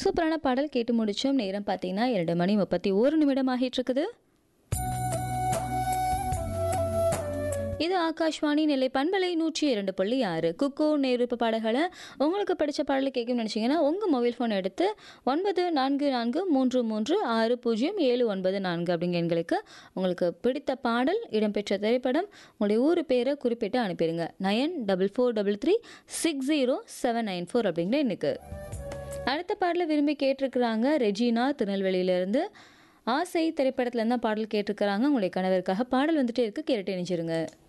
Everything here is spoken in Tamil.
சூப்பரான பாடல் கேட்டு முடிச்சோம் நேரம் பார்த்தீங்கன்னா இரண்டு மணி முப்பத்தி ஒரு நிமிடம் ஆகிட்டு இருக்குது இது ஆகாஷ்வாணி நெல்லை பண்பலை நூற்றி இரண்டு புள்ளி ஆறு குக்கு நேருப்பு பாடல்களை உங்களுக்கு பிடிச்ச பாடல் கேட்கணும்னு நினச்சிங்கன்னா உங்கள் மொபைல் ஃபோன் எடுத்து ஒன்பது நான்கு நான்கு மூன்று மூன்று ஆறு பூஜ்ஜியம் ஏழு ஒன்பது நான்கு அப்படிங்கிற எண்களுக்கு உங்களுக்கு பிடித்த பாடல் இடம்பெற்ற திரைப்படம் உங்களுடைய ஊர் பேரை குறிப்பிட்டு அனுப்பிடுங்க nine double four double three six zero seven nine four அப்படிங்கிற எண்ணுக்கு அடுத்த பாடலை விரும்பி கேட்டிருக்கிறாங்க ரெஜினா திருநெல்வேலியிலேருந்து ஆசை திரைப்படத்துலேருந்து தான் பாடல் கேட்டிருக்கிறாங்க உங்களுடைய கணவருக்காக பாடல் வந்துட்டே இருக்கு கேட்டு இணைச்சிருங்க